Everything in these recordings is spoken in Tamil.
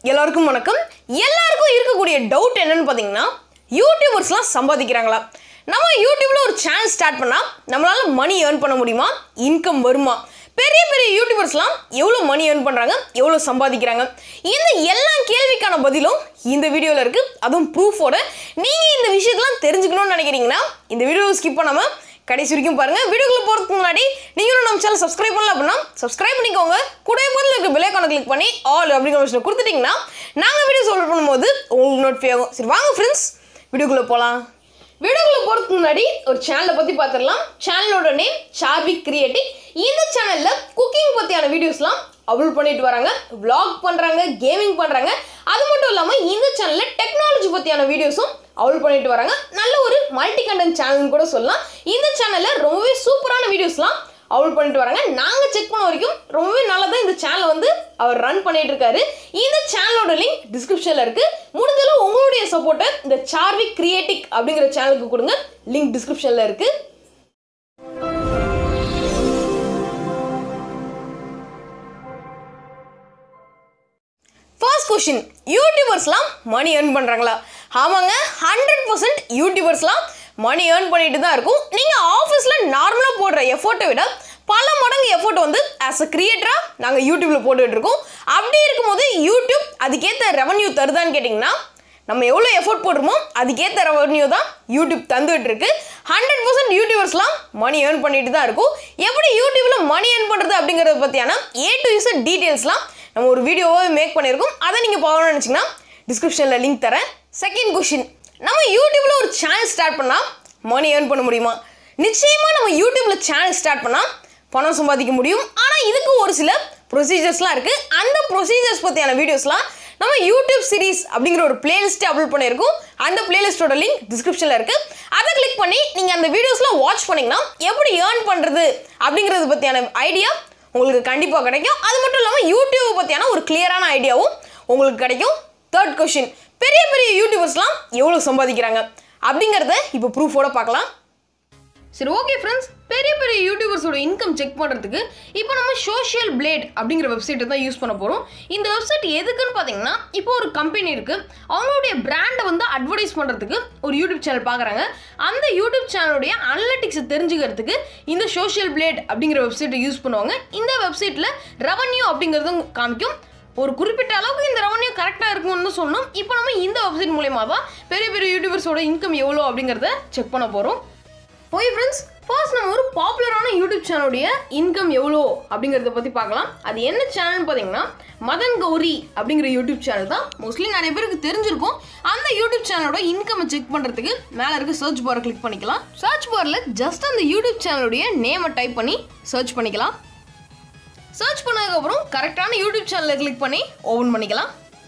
எல்லாருக்கும் வணக்கம் எல்லாருக்கும் இருக்கக்கூடிய டவுட் என்னன்னு பார்த்தீங்கன்னா யூடியூபர்ஸ்லாம் சம்பாதிக்கிறாங்களா நம்ம யூடியூப்ல ஒரு சேனல் ஸ்டார்ட் பண்ணால் நம்மளால மணி ஏர்ன் பண்ண முடியுமா இன்கம் வருமா பெரிய பெரிய யூடியூபர்ஸ்லாம் எவ்வளோ மணி ஏர்ன் பண்ணுறாங்க எவ்வளோ சம்பாதிக்கிறாங்க இந்த எல்லா கேள்விக்கான பதிலும் இந்த வீடியோவில் இருக்குது அதுவும் ப்ரூஃபோட நீங்கள் இந்த விஷயத்தெல்லாம் தெரிஞ்சுக்கணும்னு நினைக்கிறீங்கன்னா இந்த வீடியோவை ஸ்கிப் பண்ணாமல் கடைசி வரைக்கும் பாருங்க வீடியோக்குள்ள போறதுக்கு முன்னாடி நீங்களும் நம்ம சேனல் சப்ஸ்கிரைப் பண்ணல அப்படின்னா சப்ஸ்கிரைப் பண்ணிக்கோங்க கூடவே பதில் இருக்க பெல் ஐக்கானை கிளிக் பண்ணி ஆல் அப்படிங்கிற விஷயம் கொடுத்துட்டீங்கன்னா நாங்கள் வீடியோ சொல்ட் பண்ணும்போது உங்களுக்கு நோட்டிஃபை ஆகும் சரி வாங்க ஃப்ரெண்ட்ஸ் வீடியோக்குள்ள போகலாம் வீடியோக்குள்ள போகிறதுக்கு முன்னாடி ஒரு சேனலை பற்றி பார்த்துடலாம் சேனலோட நேம் சார்விக் கிரியேட்டிவ் இந்த சேனலில் குக்கிங் பற்றியான வீடியோஸ்லாம் அப்லோட் பண்ணிட்டு வராங்க vlog பண்ணுறாங்க கேமிங் பண்ணுறாங்க அது மட்டும் இல்லாமல் இந்த சேனலில் டெக்னாலஜி பற்றியான வீடியோஸும் அப்லோட் பண்ணிட்டு வராங்க நல்ல ஒரு மல்டி கண்டென்ட் சேனல்னு கூட சொல்லலாம் இந்த சேனலில் ரொம்பவே சூப்பரான வீடியோஸ்லாம் அப்லோட் பண்ணிட்டு வராங்க நாங்கள் செக் பண்ண வரைக்கும் ரொம்பவே நல்லா தான் இந்த சேனலை வந்து அவர் ரன் பண்ணிட்டு இருக்காரு இந்த சேனலோட லிங்க் டிஸ்கிரிப்ஷனில் இருக்கு முடிஞ்சளவு உங்களுடைய சப்போர்ட்டை இந்த சார்விக் கிரியேட்டிக் அப்படிங்கிற சேனலுக்கு கொடுங்க லிங்க் டிஸ்கிரிப்ஷனில் இருக்கு ஃபர்ஸ்ட் கொஷின் யூடியூபர்ஸ்லாம் மணி ஏர்ன் பண்ணுறாங்களா ஆமாங்க ஹண்ட்ரட் பர்சன்ட் யூடியூபர்ஸ்லாம் மணி ஏர்ன் பண்ணிட்டு தான் இருக்கும் நீங்கள் ஆஃபீஸில் நார்மலாக போடுற எஃபோர்ட்டை விட பல மடங்கு எஃபோர்ட் வந்து ஆஸ் அ கிரியேட்டராக நாங்கள் யூடியூப்பில் போட்டுட்டு இருக்கோம் அப்படி இருக்கும்போது யூடியூப் அதுக்கேற்ற ரெவன்யூ தருதான்னு கேட்டிங்கன்னா நம்ம எவ்வளோ எஃபோர்ட் போடுறோமோ அதுக்கேற்ற ரெவன்யூ தான் யூடியூப் தந்துட்டு இருக்கு ஹண்ட்ரட் பர்சன்ட் யூடியூபர்ஸ்லாம் மணி ஏர்ன் பண்ணிட்டு தான் இருக்கும் எப்படி யூடியூப்பில் மணி ஏர்ன் பண்ணுறது அப்படிங்கிறத பற்றியான ஏ டு இஸ் டீட்டெயில்ஸ்லாம் நம்ம ஒரு வீடியோவாக மேக் பண்ணியிருக்கோம் அதை நீங்கள் பார்க்கணும்னு நினச்சிங்கன்னா டிஸ்கிரிப்ஷனில் லிங்க் தரேன் செகண்ட் கொஷின் நம்ம யூடியூப்பில் ஒரு சேனல் ஸ்டார்ட் பண்ணால் மணி ஏர்ன் பண்ண முடியுமா நிச்சயமாக நம்ம யூடியூப்பில் சேனல் ஸ்டார்ட் பண்ணால் பணம் சம்பாதிக்க முடியும் ஆனால் இதுக்கு ஒரு சில ப்ரொசீஜர்ஸ்லாம் இருக்குது அந்த ப்ரொசீஜர்ஸ் பற்றியான வீடியோஸ்லாம் நம்ம யூடியூப் சீரிஸ் அப்படிங்கிற ஒரு பிளேலிஸ்ட்டை அப்லோட் பண்ணியிருக்கோம் அந்த பிளேலிஸ்ட்டோட லிங்க் டிஸ்கிரிப்ஷனில் இருக்குது அதை கிளிக் பண்ணி நீங்கள் அந்த வீடியோஸ்லாம் வாட்ச் பண்ணிங்கன்னா எப்படி ஏர்ன் பண்ணுறது அப்படிங்கிறது பற்றியான ஐடியா உங்களுக்கு கண்டிப்பாக கிடைக்கும் அது மட்டும் இல்லாமல் யூடியூப் பற்றியான ஒரு கிளியரான ஐடியாவும் உங்களுக்கு கிடைக்கும் தேர்ட் கொஷின் பெரிய பெரிய யூடியூபர்ஸ்லாம் எவ்வளோ சம்பாதிக்கிறாங்க அப்படிங்கிறத இப்போ ப்ரூஃபோட பார்க்கலாம் சரி ஓகே ஃப்ரெண்ட்ஸ் பெரிய பெரிய யூடியூபர்ஸோட இன்கம் செக் பண்ணுறதுக்கு இப்போ நம்ம சோஷியல் பிளேட் அப்படிங்கிற வெப்சைட்டை தான் யூஸ் பண்ண போகிறோம் இந்த வெப்சைட் எதுக்குன்னு பார்த்தீங்கன்னா இப்போ ஒரு கம்பெனி இருக்குது அவங்களுடைய பிராண்டை வந்து அட்வர்டைஸ் பண்ணுறதுக்கு ஒரு யூடியூப் சேனல் பார்க்குறாங்க அந்த யூடியூப் சேனலுடைய அனலிட்டிக்ஸை தெரிஞ்சுக்கிறதுக்கு இந்த சோஷியல் பிளேட் அப்படிங்கிற வெப்சைட்டை யூஸ் பண்ணுவாங்க இந்த வெப்சைட்டில் ரெவன்யூ அப்படிங்கிறதும் காமிக்கும் ஒரு குறிப்பிட்ட அளவுக்கு இந்த ரெவன்யூ கரெக்டாக இருக்கும்னு சொன்னோம் இப்போ நம்ம இந்த வெப்சைட் மூலயமா தான் பெரிய பெரிய யூடியூபர்ஸோட இன்கம் எவ்வளோ அப்படிங்கிறத செக் பண்ண போகிறோம் ஓகே ஃப்ரெண்ட்ஸ் ஃபர்ஸ்ட் நம்ம ஒரு பாப்புலரான யூடியூப் சேனலுடைய இன்கம் எவ்வளோ அப்படிங்கிறத பற்றி பார்க்கலாம் அது என்ன சேனல்னு பார்த்தீங்கன்னா மதன் கௌரி அப்படிங்கிற யூடியூப் சேனல் தான் மோஸ்ட்லி நிறைய பேருக்கு தெரிஞ்சிருக்கும் அந்த யூடியூப் சேனலோட இன்கம் செக் பண்ணுறதுக்கு மேலே இருக்க சர்ச் பாரை கிளிக் பண்ணிக்கலாம் சர்ச் பாரில் ஜஸ்ட் அந்த யூடியூப் சேனலுடைய நேமை டைப் பண்ணி சர்ச் பண்ணிக்கலாம் சர்ச் பண்ணதுக்கப்புறம் கரெக்டான யூடியூப் சேனலை கிளிக் பண்ணி ஓப்பன் பண்ணிக்கலாம்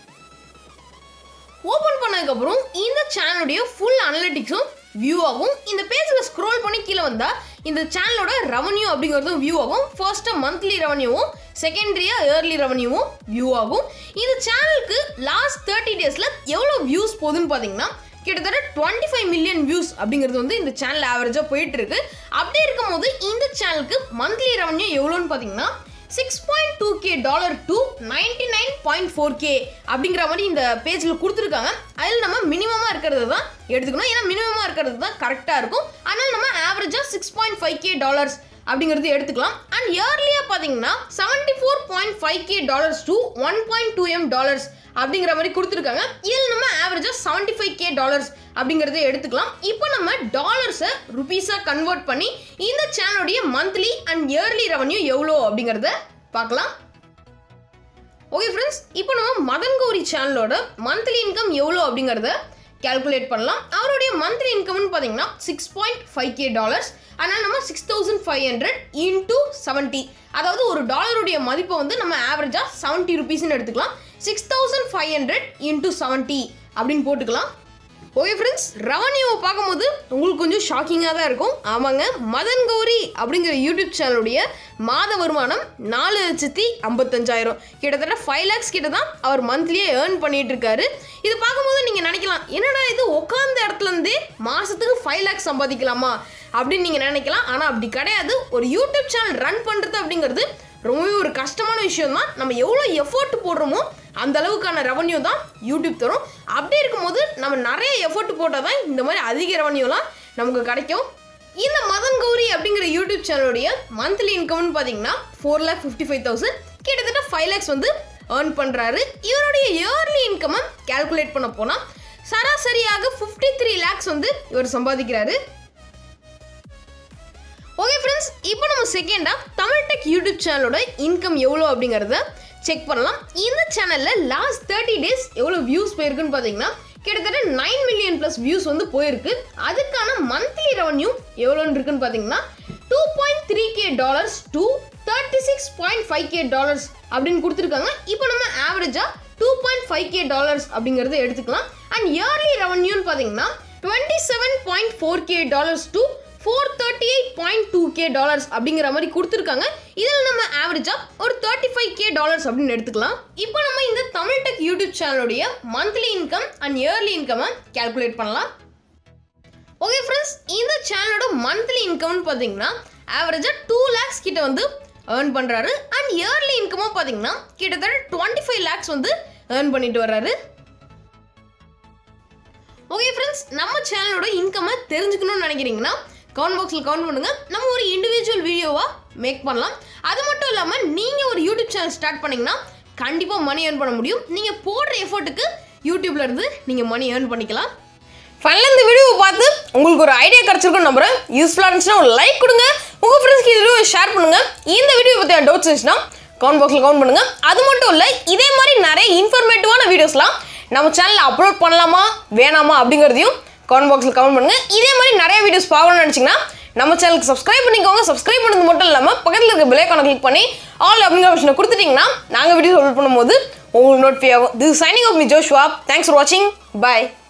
ஓப்பன் பண்ணதுக்கப்புறம் இந்த சேனலுடைய ஃபுல் அனலிட்டிக்ஸும் வியூ ஆகும் இந்த பேஜில் ஸ்க்ரோல் பண்ணி கீழே வந்தால் இந்த சேனலோட ரெவன்யூ அப்படிங்கிறதும் வியூ ஆகும் ஃபர்ஸ்ட்டு மந்த்லி ரெவன்யூவும் செகண்டரியாக இயர்லி ரெவன்யூவும் வியூ ஆகும் இந்த சேனலுக்கு லாஸ்ட் தேர்ட்டி டேஸில் எவ்வளோ வியூஸ் போகுதுன்னு பார்த்தீங்கன்னா கிட்டத்தட்ட டுவெண்ட்டி ஃபைவ் மில்லியன் வியூஸ் அப்படிங்கிறது வந்து இந்த சேனல் ஆவரேஜாக போயிட்டு இருக்கு அப்படி இருக்கும்போது இந்த சேனலுக்கு மந்த்லி ரெவன்யூ எவ்வளோன்னு பார்த்தீங்கன்னா six point two K dollar to ninety nine point four K அப்படிங்கிற மாதிரி இந்த பேஜில் கொடுத்துருக்காங்க அதில் நம்ம மினிமமாக இருக்கிறது தான் எடுத்துக்கணும் ஏன்னா மினிமமாக இருக்கிறது தான் கரெக்டாக இருக்கும் அதனால் நம்ம ஆவரேஜாக six point five K dollars அப்படிங்கிறது எடுத்துக்கலாம் அண்ட் இயர்லியாக பார்த்தீங்கன்னா seventy four point five K dollars to one point two M dollars அப்படிங்கிற மாதிரி கொடுத்துருக்காங்க இதில் நம்ம ஆவரேஜாக செவன்ட்டி ஃபைவ் கே டாலர்ஸ் அப்படிங்கிறத எடுத்துக்கலாம் இப்போ நம்ம டாலர்ஸை ருபீஸாக கன்வெர்ட் பண்ணி இந்த சேனலுடைய மந்த்லி அண்ட் இயர்லி ரெவன்யூ எவ்வளோ அப்படிங்கிறத பார்க்கலாம் ஓகே ஃப்ரெண்ட்ஸ் இப்போ நம்ம மதன் கௌரி சேனலோட மந்த்லி இன்கம் எவ்வளோ அப்படிங்கிறத கால்குலேட் பண்ணலாம் அவருடைய மந்த்லி இன்கம்னு பார்த்தீங்கன்னா six point five K dollars அதனால் நம்ம six thousand five hundred into seventy அதாவது ஒரு டாலருடைய மதிப்பை வந்து நம்ம ஆவரேஜாக செவன்ட்டி ருபீஸ்னு எடுத்துக்கலாம் six thousand five hundred into seventy அப்படின்னு போட்டுக்கலாம் ஓகே ஃப்ரெண்ட்ஸ் ரெவன்யூவை பார்க்கும்போது உங்களுக்கு கொஞ்சம் ஷாக்கிங்காக தான் இருக்கும் ஆமாங்க மதன் கௌரி அப்படிங்கிற யூடியூப் சேனலுடைய மாத வருமானம் நாலு லட்சத்தி ஐம்பத்தஞ்சாயிரம் கிட்டத்தட்ட ஃபைவ் லேக்ஸ் கிட்ட தான் அவர் மந்த்லியே ஏர்ன் பண்ணிட்டு இருக்காரு இது பார்க்கும்போது நீங்கள் நினைக்கலாம் என்னடா இது உட்காந்த இடத்துல இருந்தே மாதத்துக்கு ஃபைவ் லேக்ஸ் சம்பாதிக்கலாமா அப்படின்னு நீங்கள் நினைக்கலாம் ஆனால் அப்படி கிடையாது ஒரு யூடியூப் சேனல் ரன் பண்ணுறது அப்படிங்கிறது ரொம்பவே ஒரு கஷ்டமான விஷயம் தான் நம்ம எவ்வளோ எஃபோர்ட் போடுறோமோ அந்த அளவுக்கான ரெவன்யூ தான் யூடியூப் தரும் அப்படி இருக்கும்போது நம்ம நிறைய எஃபோர்ட் போட்டால் தான் இந்த மாதிரி அதிக ரெவன்யூலாம் நமக்கு கிடைக்கும் இந்த மதன் கௌரி அப்படிங்கிற யூடியூப் சேனலுடைய மந்த்லி இன்கம்னு பார்த்தீங்கன்னா four lakh fifty five thousand கிட்டத்தட்ட ஃபைவ் லேக்ஸ் வந்து ஏர்ன் பண்ணுறாரு இவருடைய இயர்லி இன்கம்மை கால்குலேட் பண்ண போனால் சராசரியாக ஃபிஃப்டி த்ரீ லேக்ஸ் வந்து இவர் சம்பாதிக்கிறாரு ஓகே ஃப்ரெண்ட்ஸ் இப்போ நம்ம செகண்டாக தமிழ் டெக் யூடியூப் சேனலோட இன்கம் எவ்வளோ அப்படிங்கிறத செக் பண்ணலாம் இந்த சேனலில் லாஸ்ட் தேர்ட்டி டேஸ் எவ்வளோ வியூஸ் போயிருக்குன்னு பார்த்தீங்கன்னா கிட்டத்தட்ட நைன் மில்லியன் ப்ளஸ் வியூஸ் வந்து போயிருக்கு அதுக்கான மந்த்லி ரெவன்யூ எவ்வளோன்னு இருக்குன்னு பார்த்தீங்கன்னா two point three K dollars two thirty six point five K dollars அப்படின்னு கொடுத்துருக்காங்க இப்போ நம்ம ஆவரேஜாக two point five K dollars அப்படிங்கிறத எடுத்துக்கலாம் அண்ட் இயர்லி ரெவன்யூன்னு பார்த்தீங்கன்னா twenty seven point four K dollars two four thirty eight point two K dollars அப்படிங்கிற மாதிரி கொடுத்துருக்காங்க இதில் நம்ம ஆவரேஜாக ஒரு தேர்ட்டி ஃபைவ் கே டாலர்ஸ் அப்படின்னு எடுத்துக்கலாம் இப்போ நம்ம இந்த தமிழ் டெக் யூடியூப் சேனலுடைய மந்த்லி இன்கம் அண்ட் இயர்லி இன்கம்மை கால்குலேட் பண்ணலாம் ஓகே ஃப்ரெண்ட்ஸ் இந்த சேனலோட மந்த்லி இன்கம்னு பார்த்தீங்கன்னா ஆவரேஜாக டூ லேக்ஸ் கிட்ட வந்து ஏர்ன் பண்ணுறாரு அண்ட் இயர்லி இன்கமும் பார்த்தீங்கன்னா கிட்டத்தட்ட டுவெண்ட்டி ஃபைவ் லேக்ஸ் வந்து ஏர்ன் பண்ணிட்டு வர்றாரு ஓகே ஃப்ரெண்ட்ஸ் நம்ம சேனலோட இன்கம்மை தெரிஞ்சுக்கணும்னு நினைக்கிறீங்கன்னா கமெண்ட் பாக்ஸில் கமெண்ட் பண்ணுங்க நம்ம ஒரு இண்டிவிஜுவல் வீடியோவாக மேக் பண்ணலாம் அது மட்டும் இல்லாமல் நீங்கள் ஒரு யூடியூப் சேனல் ஸ்டார்ட் பண்ணீங்கன்னா கண்டிப்பாக மணி ஏர்ன் பண்ண முடியும் நீங்கள் போடுற எஃபர்ட்டுக்கு யூடியூப்ல இருந்து நீங்கள் மணி ஏர்ன் பண்ணிக்கலாம் ஃபைனலாக இந்த வீடியோவை பார்த்து உங்களுக்கு ஒரு ஐடியா கிடச்சிருக்குன்னு நம்புறேன் யூஸ்ஃபுல்லாக இருந்துச்சுன்னா ஒரு லைக் கொடுங்க உங்கள் ஃப்ரெண்ட்ஸ்க்கு இந்த வீடியோ ஷேர் பண்ணுங்க இந்த வீடியோ பற்றியான டவுட்ஸ் இருந்துச்சுன்னா கமெண்ட் பாக்ஸில் கமெண்ட் பண்ணுங்க அது மட்டும் இல்லை இதே மாதிரி நிறைய இன்ஃபர்மேட்டிவான வீடியோஸ்லாம் நம்ம சேனலில் அப்லோட் பண்ணலாமா வேணாமா அப்படிங்கிறதையும் கமெண்ட் பாக்ஸில் கமெண்ட் பண்ணுங்க இதே மாதிரி நிறைய வீடியோஸ் பார்க்கணும்னு நினச்சிங்கன்னா நம்ம சேனலுக்கு சப்ஸ்கிரைப் பண்ணிக்கோங்க சப்ஸ்கிரைப் பண்ணது மட்டும் இல்லாமல் பக்கத்தில் இருக்க பெலைக்கான கிளிக் பண்ணி ஆல் அப்படிங்கிற ஆப்ஷனை கொடுத்துட்டிங்கன்னா நாங்கள் வீடியோஸ் அப்லோட் பண்ணும்போது உங்களுக்கு நோட்டிஃபை ஆகும் this signing off me Joshua thanks for வாட்சிங் பாய்